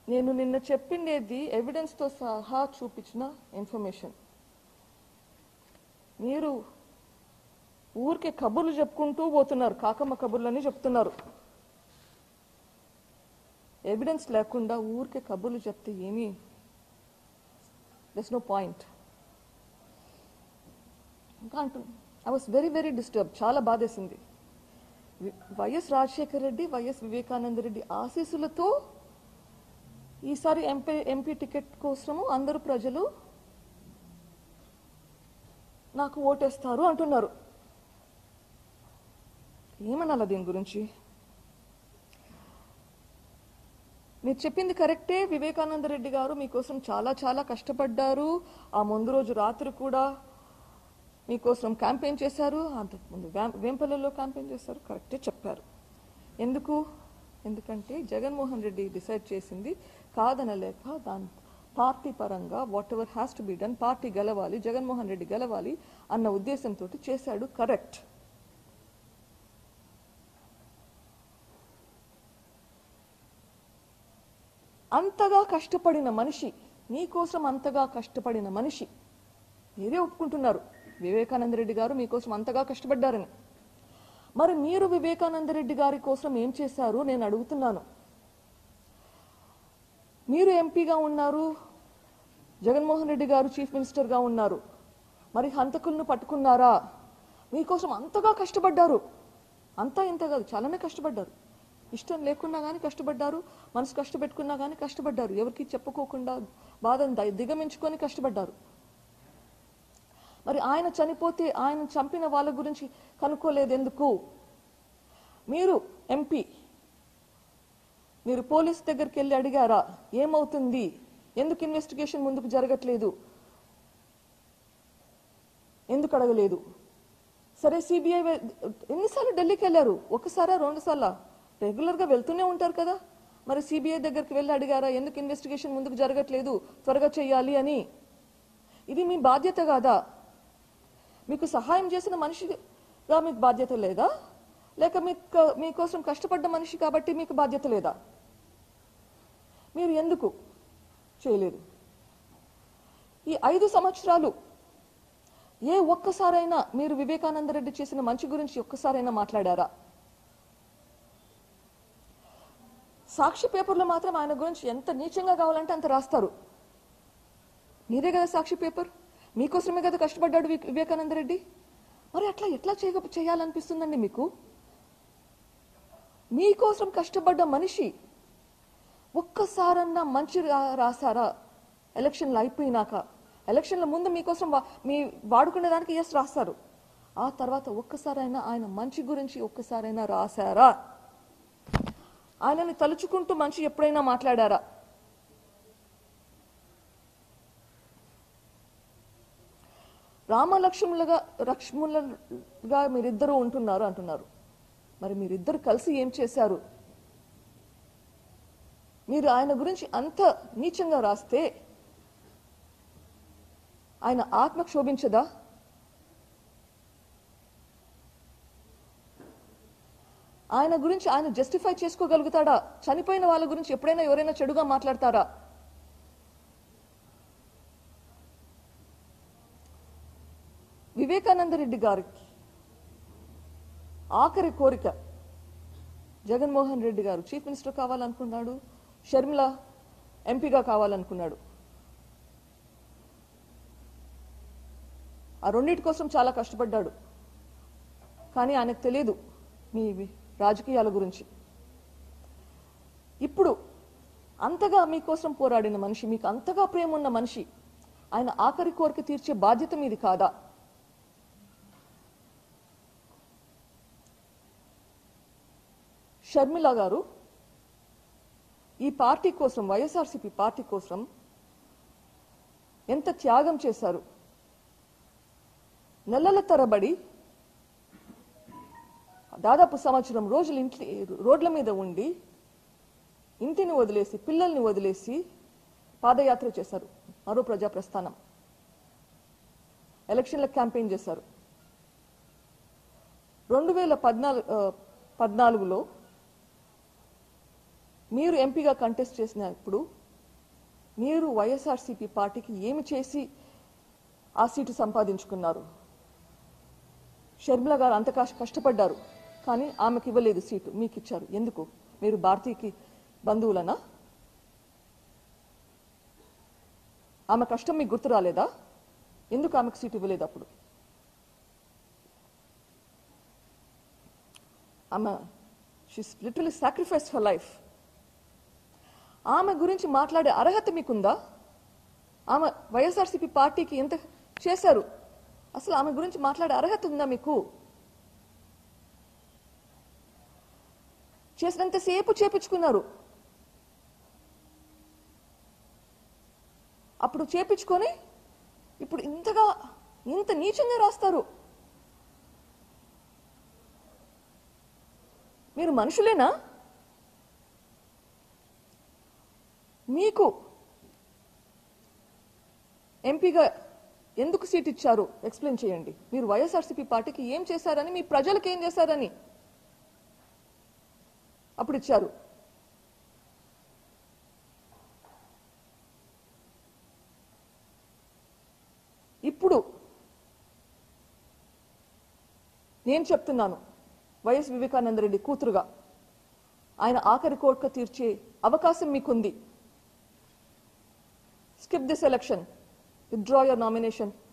నేను నిన్న చెప్పిండేది ఎవిడెన్స్తో సహా చూపించిన ఇన్ఫర్మేషన్ మీరు ఊరికే కబుర్లు చెప్పుకుంటూ పోతున్నారు కాకమ్మ కబుర్లని చెప్తున్నారు ఎవిడెన్స్ లేకుండా ఊరికే కబుర్లు చెప్తే ఏమీ దస్ నో పాయింట్ ఇంకా అంటున్నా I was very very disturb చాలా బాధేసింది వి- వైఎస్ రాజశేఖర రెడ్డి వైఎస్ వివేకానంద రెడ్డి ఆశీస్సులతో ఈసారి ఎంపీ ఎంపీ టికెట్ కోసము అందరూ ప్రజలు నాకు ఓటేస్తారు అంటున్నారు ఏమనాల దీని గురించి మీరు చెప్పింది కరెక్టే వివేకానంద రెడ్డి గారు మీకోసం చాలా చాలా కష్టపడ్డారు ఆ ముందు రోజు రాత్రి కూడా మీకోసం క్యాంపెయిన్ చేశారు అంతకుముందు వేం- వేంపల్లిలో క్యాంపెయిన్ చేశారు కరెక్టే చెప్పారు ఎందుకు ఎందుకంటే జగన్మోహన్ రెడ్డి డిసైడ్ చేసింది కాదనలేక దాని పార్టీ పరంగా whatever has to be done party గెలవాలి జగన్మోహన్ రెడ్డి గెలవాలి అన్న ఉద్దేశంతో చేశాడు కరెక్ట్ అంతగా కష్టపడిన మనిషి మీకోసం అంతగా కష్టపడిన మనిషి మీరే ఒప్పుకుంటున్నారు వివేకానంద రెడ్డి గారు మీకోసం అంతగా కష్టపడ్డారని మరి మీరు వివేకానంద రెడ్డి గారి కోసం ఏం చేశారు నేను అడుగుతున్నాను మీరు ఎంపీగా ఉన్నారు జగన్మోహన్ రెడ్డి గారు చీఫ్ మినిస్టర్గా ఉన్నారు మరి హంతకులను పట్టుకున్నారా మీకోసం అంతగా కష్టపడ్డారు అంతా ఇంత కాదు చాలానే కష్టపడ్డారు ఇష్టం లేకున్నా కానీ కష్టపడ్డారు మనసు కష్టపెట్టుకున్నా కానీ కష్టపడ్డారు ఎవరికి చెప్పుకోకుండా బాధను ద- దిగమించుకొని కష్టపడ్డారు మరి ఆయన చనిపోతే ఆయన చంపిన వాళ్ళ గురించి కనుక్కోలేదు ఎందుకు మీరు ఎంపీ మీరు పోలీస్ దగ్గరికి వెళ్ళి అడిగారా ఏమవుతుంది ఎందుకు ఇన్వెస్టిగేషన్ ముందుకు జరగట్లేదు ఎందుకు అడగలేదు సరే సిబిఐ ఎన్నిసార్లు ఢిల్లీకి వెళ్ళారు ఒకసారా రెండు సార్లా రెగ్యులర్గా వెళ్తూనే ఉంటారు కదా మరి సిబిఐ దగ్గరికి వెళ్ళి అడిగారా ఎందుకు ఇన్వెస్టిగేషన్ ముందుకు జరగట్లేదు త్వరగా చేయాలి అని ఇది మీ బాధ్యత కాదా మీకు సహాయం చేసిన మనిషిగా మీకు బాధ్యత లేదా లేక మీకు మీకోసం కష్టపడ్డ మనిషి కాబట్టి మీకు బాధ్యత లేదా మీరు ఎందుకు చేయలేదు ఈ ఐదు సంవత్సరాలు ఏ ఒక్కసారైనా మీరు వివేకానంద రెడ్డి చేసిన మంచి గురించి ఒక్కసారైనా మాట్లాడారా సాక్షి పేపర్లో మాత్రం ఆయన గురించి ఎంత నీచంగా కావాలంటే అంత రాస్తారు మీరే కదా సాక్షి పేపర్ మీకోసమే కదా కష్టపడ్డాడు వి- వివేకానంద రెడ్డి మరి అట్లా ఎట్లా చేయ చేయాలనిపిస్తుందండి మీకు మీకోసం కష్టపడ్డ మనిషి ఒక్కసారన్నా మంచి రా- రాసారా ఎలక్షన్లు అయిపోయినాక ఎలక్షన్ల ముందు మీకోసం వా- మీ వాడుకునే దానికి ఎస్ రాస్తారు ఆ తర్వాత ఒక్కసారైనా ఆయన మంచి గురించి ఒక్కసారైనా రాశారా ఆయనని తలుచుకుంటూ మంచి ఎప్పుడైనా మాట్లాడారా రామలక్ష్ములుగా లక్ష్ములుగా మీరిద్దరూ ఉంటున్నారు అంటున్నారు మరి మీరిద్దరు కలిసి ఏం చేశారు మీరు ఆయన గురించి అంత నీచంగా రాస్తే ఆయన ఆత్మ క్షోభించదా ఆయన గురించి ఆయన జస్టిఫై చేసుకోగలుగుతాడా చనిపోయిన వాళ్ళ గురించి ఎప్పుడైనా ఎవరైనా చెడుగా మాట్లాడతారా వివేకానంద రెడ్డి గారికి ఆఖరి కోరిక జగన్మోహన్ రెడ్డి గారు చీఫ్ మినిస్టర్ కావాలనుకున్నాడు షర్మిల ఎంపీగా కావాలనుకున్నాడు ఆ రెండింటి కోసం చాలా కష్టపడ్డాడు కానీ ఆయనకు తెలియదు మీ వి- రాజకీయాల గురించి ఇప్పుడు అంతగా మీకోసం పోరాడిన మనిషి మీకు అంతగా ప్రేమ ఉన్న మనిషి ఆయన ఆఖరి కోరిక తీర్చే బాధ్యత మీది కాదా షర్మిల గారు ఈ పార్టీ కోసం వైఎస్ఆర్సీపీ పార్టీ కోసం ఎంత త్యాగం చేశారు నెలల తరబడి దాదాపు సంవత్సరం రోజులు ఇంటి రోడ్ల మీద ఉండి ఇంటిని వదిలేసి పిల్లల్ని వదిలేసి పాదయాత్ర చేశారు మరో ప్రజా ప్రస్థానం ఎలక్షన్ల క్యాంపెయిన్ చేశారు రెండు వేల పద్నాలుగు పద్నాలుగులో మీరు ఎంపీగా కంటెస్ట్ చేసినప్పుడు మీరు వైఎస్ఆర్సీపీ పార్టీకి ఏమి చేసి ఆ సీటు సంపాదించుకున్నారు షర్మిల గారు అంత కష్ట- కష్టపడ్డారు కానీ ఆమెకి ఇవ్వలేదు సీటు మీకు ఇచ్చారు ఎందుకు మీరు భారతీయకి బంధువులనా ఆమె కష్టం మీకు గుర్తు రాలేదా ఎందుకు ఆమెకు సీట్ ఇవ్వలేదు అప్పుడు ఆమె she's literally sacrifice for life ఆమె గురించి మాట్లాడే అర్హత మీకుందా ఆమె వైఎస్ఆర్సీపీ పార్టీకి ఎంత చేశారు అసలు ఆమె గురించి మాట్లాడే అర్హత ఉందా మీకు చేసినంతసేపు చేపించుకున్నారు అప్పుడు చేపించుకొని ఇప్పుడు ఇంతగా ఇంత నీచంగా రాస్తారు మీరు మనుషులేనా మీకు ఎంపీగా ఎందుకు సీట్ ఇచ్చారు ఎక్స్ప్లెయిన్ చేయండి మీరు వైఎస్ఆర్సీపీ పార్టీకి ఏం చేశారని మీ ప్రజలకు ఏం చేశారని అప్పుడు ఇచ్చారు ఇప్పుడు నేను చెప్తున్నాను వైఎస్ వివేకానంద రెడ్డి కూతురుగా ఆయన ఆఖరి కోరిక తీర్చే అవకాశం మీకుంది skip this election withdraw your nomination